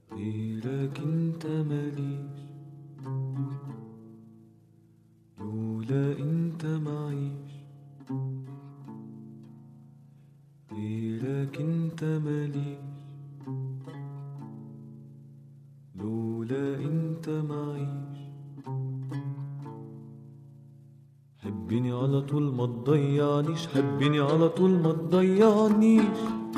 غيرك انت ماليش لولا انت معيش غيرك انت ماليش لولا انت معيش حبني على طول ما تضيعنيش حبني على طول ما تضيعنيش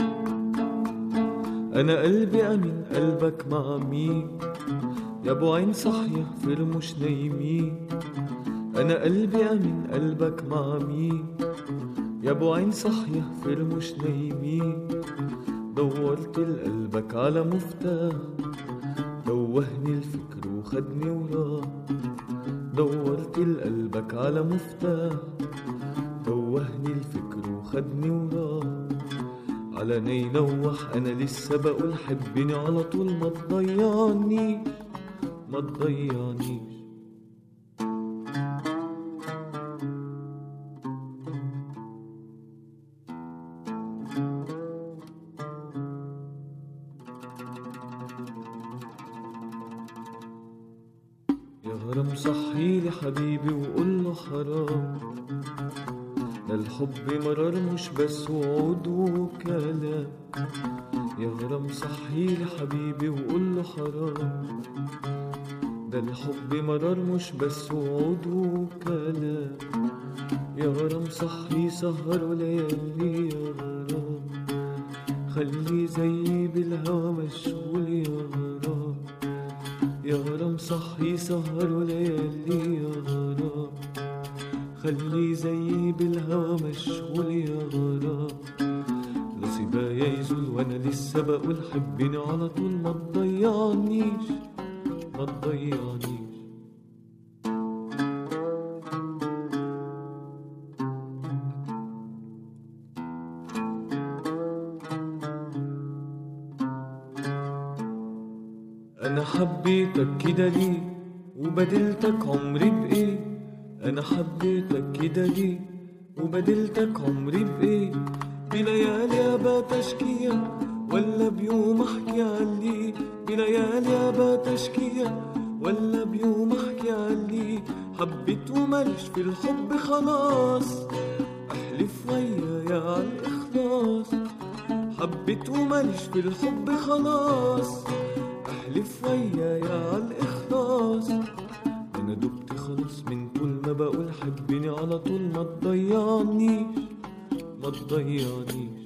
انا قلبي امين قلبك مع مين يا ابو عين صاحية فر مش نايمين انا قلبي امين قلبك مع مين يا ابو عين صاحية فر مش نايمين دورت لقلبك على مفتاح دوهني الفكر وخدني وراه دورت لقلبك على مفتاح دوهني الفكر وخدني وراه على نينوح انا لسه بقول حبني على طول ما تضيعنيش ما تضيعنيش يا غرام صحيلي حبيبي وقول له حرام ده الحب مرار مش بس وعود وكلام يا غرام صحيلي حبيبي وقول له حرام ده الحب مرار مش بس وعود وكلام يا غرام صحي سهر ليالي يا غرام خلي زيي بالهوى مشغول يا غرام يا غرام صحي سهر ليالي يا غرام خلي زيي بالهوى مشغول يا غرام نصيبايا يزول وانا لسه بقول حبني على طول ما تضيعنيش ما تضيعنيش انا حبيتك كده ليه وبدلتك عمري بايه انا حبيتك كده ليه وبدلتك عمري بايه بليالي ابات اشكية ولا بيوم احكي عليه بليالي ابات اشكية ولا بيوم احكي عليه حبيت ومالش في الحب خلاص احلف ويايا على الاخلاص حبيت ومالش في الحب خلاص احلف ويايا على الاخلاص انا دبت خلاص من طول ما بقول حبني على طول ما تضيعنيش ما تضيعنيش